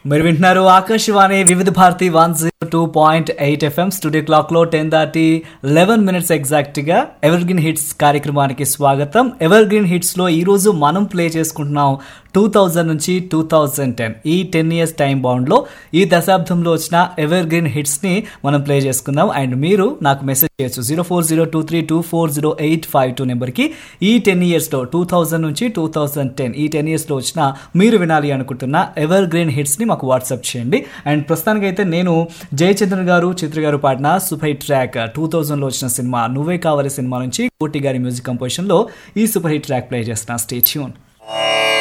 మీరు వింటున్నారు Akashvani Vividh Bharati one zero two point eight FM studio clock లో టెన్ దాటి లెవెన్ మినిట్స్ ఎగ్జాక్ట్ గా ఎవర్ గ్రీన్ హిట్స్ కార్యక్రమానికి స్వాగతం ఎవర్ గ్రీన్ హిట్స్ లో ఈ రోజు మనం ప్లే చేసుకుంటున్నాం టూ థౌజండ్ నుంచి టూ థౌజండ్ టెన్ ఈ టెన్ ఇయర్స్ టైం బౌండ్ లో ఈ దశాబ్దంలో వచ్చిన ఎవర్ గ్రీన్ హిట్స్ ని మనం ప్లే చేసుకుందాం అండ్ మీరు నాకు మెసేజ్ చేయొచ్చు zero four zero two three two four zero eight five two నెంబర్కి ఈ టెన్ ఇయర్స్లో టూ థౌజండ్ నుంచి టూ థౌజండ్ టెన్ ఈ టెన్ ఇయర్స్లో వచ్చిన మీరు వినాలి అనుకుంటున్న ఎవర్ గ్రీన్ హిట్స్ని మాకు వాట్సాప్ చేయండి అండ్ ప్రస్తుతానికైతే నేను జయచంద్రన్ గారు చిత్ర గారు పాడిన సూపర్ హిట్ ట్రాక్ టూ థౌజండ్లో వచ్చిన సినిమా నువ్వే కావాలి సినిమా నుంచి కోటి గారి మ్యూజిక్ కంపోజిషన్లో ఈ సూపర్ హిట్ ట్రాక్ ప్లే చేస్తున్న స్టే ట్యూన్